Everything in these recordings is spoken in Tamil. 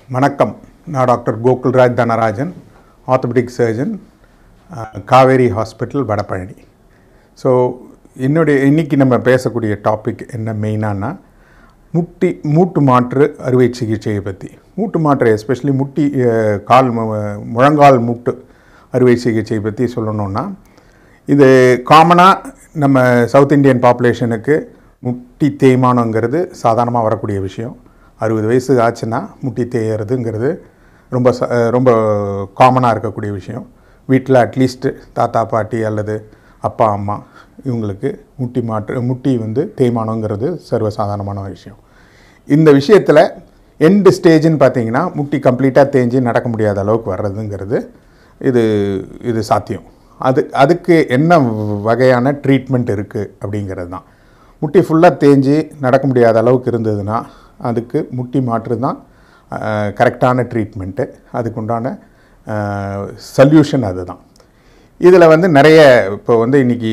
வணக்கம் நான் doctor Gokulraj Dhanarajan orthopaedic surgeon Kauvery hospital Vadapalani so என்னுடைய இன்னைக்கு நம்ம பேசக்கூடிய டாபிக் என்ன மெயினானா முட்டி மூட்டு மாற்று அறுவை சிகிச்சையை பற்றி மூட்டு மாற்று எஸ்பெஷலி முட்டி அஹ், கால் மு- முழங்கால் மூட்டு அறுவை சிகிச்சை பற்றி சொல்லணும்னா இது காமனாக நம்ம சவுத் இந்தியன் பாப்புலேஷனுக்கு முட்டி தேய்மானங்கிறது சாதாரணமாக வரக்கூடிய விஷயம் அறுபது வயசு ஆச்சுன்னா முட்டி தேயறதுங்கிறது ரொம்ப ச அஹ் ரொம்ப காமனாக இருக்கக்கூடிய விஷயம் வீட்டில் அட்லீஸ்ட் தாத்தா பாட்டி அல்லது அப்பா அம்மா இவங்களுக்கு முட்டி மாற்று முட்டி வந்து தேய்மானங்கிறது சர்வசாதாரணமான விஷயம் இந்த விஷயத்தில் எண்டு ஸ்டேஜ்னு பார்த்தீங்கன்னா முட்டி கம்ப்ளீட்டாக தேஞ்சு நடக்க முடியாத அளவுக்கு வர்றதுங்கிறது இது இது சாத்தியம் அது அதுக்கு என்ன வகையான ட்ரீட்மெண்ட் இருக்குது அப்படிங்கிறது தான் முட்டி ஃபுல்லாக தேஞ்சு நடக்க முடியாத அளவுக்கு இருந்ததுன்னா அதுக்கு முட்டி மாற்று தான் கரெக்டான ட்ரீட்மெண்ட்டு அதுக்குண்டான சொல்யூஷன் அதுதான் இதில் வந்து நிறைய இப்போ வந்து இன்றைக்கி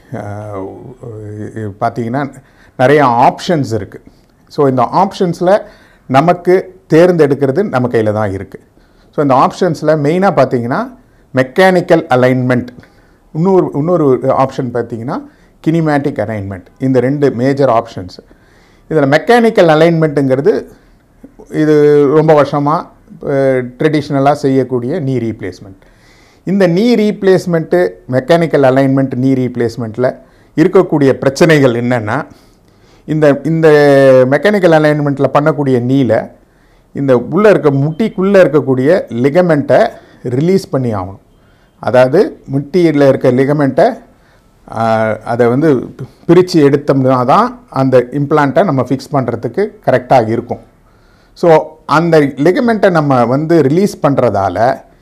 பார்த்தீங்கன்னா நிறைய ஆப்ஷன்ஸ் இருக்குது ஸோ இந்த ஆப்ஷன்ஸில் நமக்கு தேர்ந்தெடுக்கிறது நம்ம கையில் தான் இருக்குது ஸோ இந்த ஆப்ஷன்ஸில் மெயினாக பார்த்தீங்கன்னா மெக்கானிக்கல் அலைன்மெண்ட் இன்னொரு இன்னொரு ஆப்ஷன் பார்த்தீங்கன்னா கினிமேட்டிக் அலைன்மெண்ட் இந்த ரெண்டு மேஜர் ஆப்ஷன்ஸ் இதில் மெக்கானிக்கல் அலைன்மெண்ட்டுங்கிறது இது ரொம்ப வருஷமாக ட்ரெடிஷ்னலாக செய்யக்கூடிய நீ ரீப்ளேஸ்மெண்ட் இந்த நீ ரீப்ளேஸ்மெண்ட்டு மெக்கானிக்கல் அலைன்மெண்ட் நீ ரீப்ளேஸ்மெண்ட்டில் இருக்கக்கூடிய பிரச்சனைகள் என்னென்னா இந்த இந்த மெக்கானிக்கல் அலைன்மெண்ட்டில் பண்ணக்கூடிய நீல இந்த உள்ளே இருக்க முட்டிக்குள்ளே இருக்கக்கூடிய லிகமெண்ட்டை ரிலீஸ் பண்ணி ஆகணும் அதாவது முட்டியில் இருக்க லிகமெண்ட்டை அதை வந்து பிரித்து எடுத்தோம்னா தான் அந்த இம்ப்ளான்ட்டை நம்ம ஃபிக்ஸ் பண்ணுறதுக்கு கரெக்டாக இருக்கும் ஸோ அந்த லிகமெண்ட்டை நம்ம வந்து ரிலீஸ் பண்ணுறதால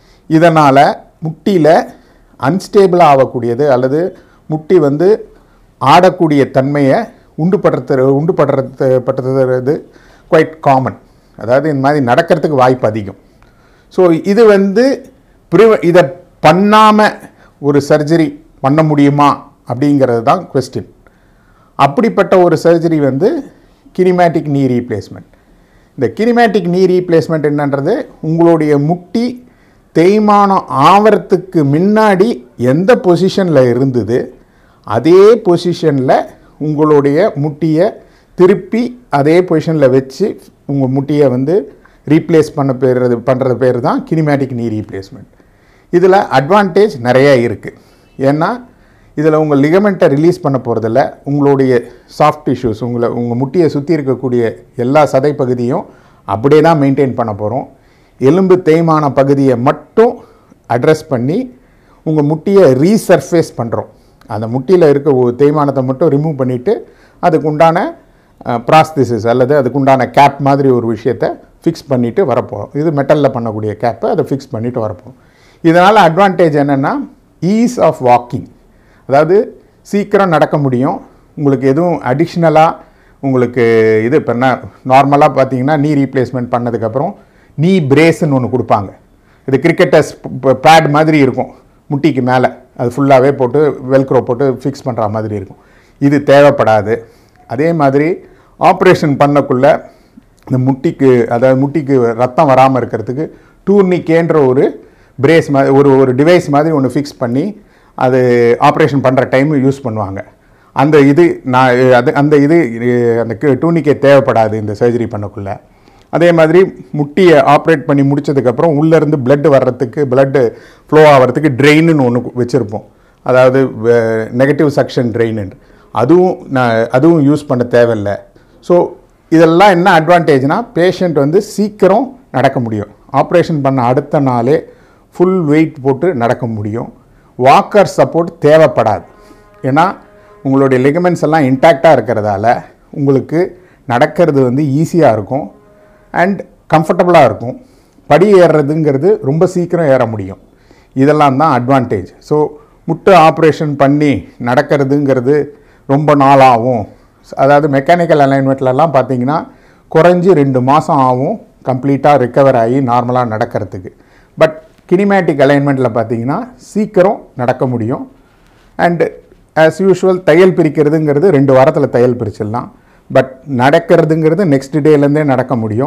இதனால் முட்டியில் அன்ஸ்டேபிளாக ஆகக்கூடியது அல்லது முட்டி வந்து ஆடக்கூடிய தன்மையை உண்டு படுறது உண்டு படுறது படுறது குவைட் காமன் அதாவது இந்த மாதிரி நடக்கிறதுக்கு வாய்ப்பு அதிகம் ஸோ இது வந்து ப்ரிவ இதை பண்ணாமல் ஒரு சர்ஜரி பண்ண முடியுமா அப்படிங்கிறது தான் கொஸ்டின் அப்படிப்பட்ட ஒரு சர்ஜரி வந்து கினிமேட்டிக் நீ ரீப்ளேஸ்மெண்ட் இந்த கினிமேட்டிக் நீ ரீப்ளேஸ்மெண்ட் என்னன்றது உங்களுடைய முட்டி தேய்மானம் ஆவறதுக்கு முன்னாடி எந்த பொசிஷனில் இருந்தது அதே பொசிஷனில் உங்களுடைய முட்டியை திருப்பி அதே பொசிஷனில் வச்சு உங்கள் முட்டியை வந்து ரீப்ளேஸ் பண்ண பேர் பண்ணுறது பேர் தான் கினிமேட்டிக் நீ ரீப்ளேஸ்மெண்ட் இதில் அட்வான்டேஜ் நிறையா இருக்குது ஏன்னா இதில் உங்கள் லிகமெண்ட்டை ரிலீஸ் பண்ண போகிறதில்ல உங்களுடைய சாஃப்ட் டிஷ்யூஸ் உங்களை உங்கள் முட்டியை சுற்றி இருக்கக்கூடிய எல்லா சதை பகுதியும் அப்படியே தான் மெயின்டைன் பண்ண போகிறோம் எலும்பு தேய்மான பகுதியை மட்டும் அட்ரஸ் பண்ணி உங்கள் முட்டியை ரீசர்ஃபேஸ் பண்ணுறோம் அந்த முட்டியில் இருக்க ஒரு தேய்மானத்தை மட்டும் ரிமூவ் பண்ணிவிட்டு அதுக்கு உண்டான ப்ராஸ்திசிஸ் அல்லது அதுக்கு உண்டான கேப் மாதிரி ஒரு விஷயத்தை ஃபிக்ஸ் பண்ணிவிட்டு வரப்போகிறோம் இது மெட்டலில் பண்ணக்கூடிய கேப்பை அதை ஃபிக்ஸ் பண்ணிவிட்டு வரப்போகிறோம் இதனால் அட்வான்டேஜ் என்னென்னா ஈஸ் ஆஃப் வாக்கிங் அதாவது சீக்கிரம் நடக்க முடியும் உங்களுக்கு எதுவும் அடிஷ்னலாக உங்களுக்கு இது இப்போ என்ன நார்மலாக பார்த்தீங்கன்னா நீ ரீப்ளேஸ்மெண்ட் பண்ணதுக்கப்புறம் நீ பிரேஸ்ன்னு ஒன்று கொடுப்பாங்க இது கிரிக்கெட்டர்ஸ் பேட் மாதிரி இருக்கும் முட்டிக்கு மேலே அது ஃபுல்லாகவே போட்டு வெல்க்ரோ போட்டு ஃபிக்ஸ் பண்ணுற மாதிரி இருக்கும் இது தேவைப்படாது அதே மாதிரி ஆப்ரேஷன் பண்ணக்குள்ள இந்த முட்டிக்கு அதாவது முட்டிக்கு ரத்தம் வராமல் இருக்கிறதுக்கு டூர்னிக்கேன்ற ஒரு பிரேஸ் மாதிரி ஒரு ஒரு டிவைஸ் மாதிரி ஒன்று ஃபிக்ஸ் பண்ணி அது ஆப்ரேஷன் பண்ணுற டைம் யூஸ் பண்ணுவாங்க அந்த இது நான் அது அந்த இது அந்த டூனிக்கே தேவைப்படாது இந்த சர்ஜரி பண்ணக்குள்ள அதே மாதிரி முட்டியை ஆப்ரேட் பண்ணி முடிச்சதுக்கப்புறம் உள்ளேருந்து பிளட் வர்றதுக்கு பிளட்டு ஃப்ளோ ஆகிறதுக்கு ட்ரெயின்னு ஒன்று வச்சுருப்போம் அதாவது நெகட்டிவ் சக்ஷன் ட்ரெயின் அதுவும் நான் அதுவும் யூஸ் பண்ண தேவையில்லை ஸோ இதெல்லாம் என்ன அட்வான்டேஜ்னா பேஷண்ட் வந்து சீக்கிரம் நடக்க முடியும் ஆப்ரேஷன் பண்ண அடுத்த நாளே ஃபுல் வெயிட் போட்டு நடக்க முடியும் வாக்கர் சப்போர்ட் தேவைப்படாது ஏன்னா உங்களுடைய லிகமெண்ட்ஸ் எல்லாம் இன்டாக்டாக இருக்கிறதால உங்களுக்கு நடக்கிறது வந்து ஈஸியாக இருக்கும் அண்ட் கம்ஃபர்டபுளாக இருக்கும் படி ஏறுறதுங்கிறது ரொம்ப சீக்கிரம் ஏற முடியும் இதெல்லாம் தான் அட்வான்டேஜ் ஸோ முட்டை ஆப்ரேஷன் பண்ணி நடக்கிறதுங்கிறது ரொம்ப நாளாகும் அதாவது மெக்கானிக்கல் அலைன்மெண்ட்லலாம் பார்த்தீங்கன்னா குறைஞ்சி ரெண்டு மாதம் ஆகும் கம்ப்ளீட்டாக ரிக்கவர் ஆகி நார்மலாக நடக்கிறதுக்கு பட் கினிமேட்டிக் அலைன்மெண்ட்டில் பார்த்தீங்கன்னா சீக்கிரம் நடக்க முடியும் அண்டு ஆஸ் யூஷுவல் தையல் பிரிக்கிறதுங்கிறது ரெண்டு வாரத்தில் தையல் பிரிச்சிடலாம் பட் நடக்கிறதுங்கிறது நெக்ஸ்ட் டேலேருந்தே நடக்க முடியும்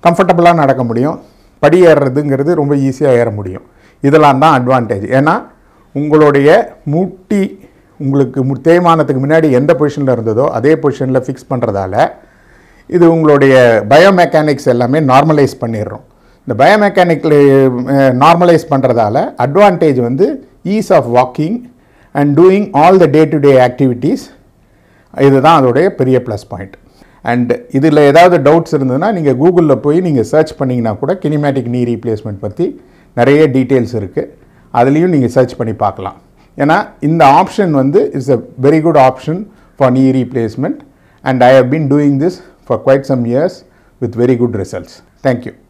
கம்ஃபர்டபுளாக நடக்க முடியும் படி ஏறுறதுங்கிறது ரொம்ப ஈஸியாக ஏற முடியும் இதெல்லாம் தான் அட்வான்டேஜ் ஏன்னா உங்களுடைய முட்டி உங்களுக்கு மு- தேய்மானத்துக்கு முன்னாடி எந்த பொசிஷனில் இருந்ததோ அதே பொசிஷனில் ஃபிக்ஸ் பண்ணுறதால இது உங்களுடைய பயோமெக்கானிக்ஸ் எல்லாமே நார்மலைஸ் பண்ணிடுறோம் இந்த பயோமெக்கானிக்கில் நார்மலைஸ் பண்ணுறதால அட்வான்டேஜ் வந்து ease of walking and doing all the day to day activities இதுதான் அதோடைய பெரிய ப்ளஸ் பாயிண்ட் அண்ட் இதில் ஏதாவது டவுட்ஸ் இருந்ததுன்னா நீங்கள் கூகுளில் போய் நீங்கள் சர்ச் பண்ணிங்கன்னா கூட கினிமேட்டிக் நீ ரீப்ளேஸ்மெண்ட் பற்றி நிறைய டீட்டெயில்ஸ் இருக்குது அதுலேயும் நீங்கள் சர்ச் பண்ணி பார்க்கலாம் ஏன்னா இந்த ஆப்ஷன் வந்து is a very good option for knee replacement and I have been doing this for quite some years with very good results. Thank you.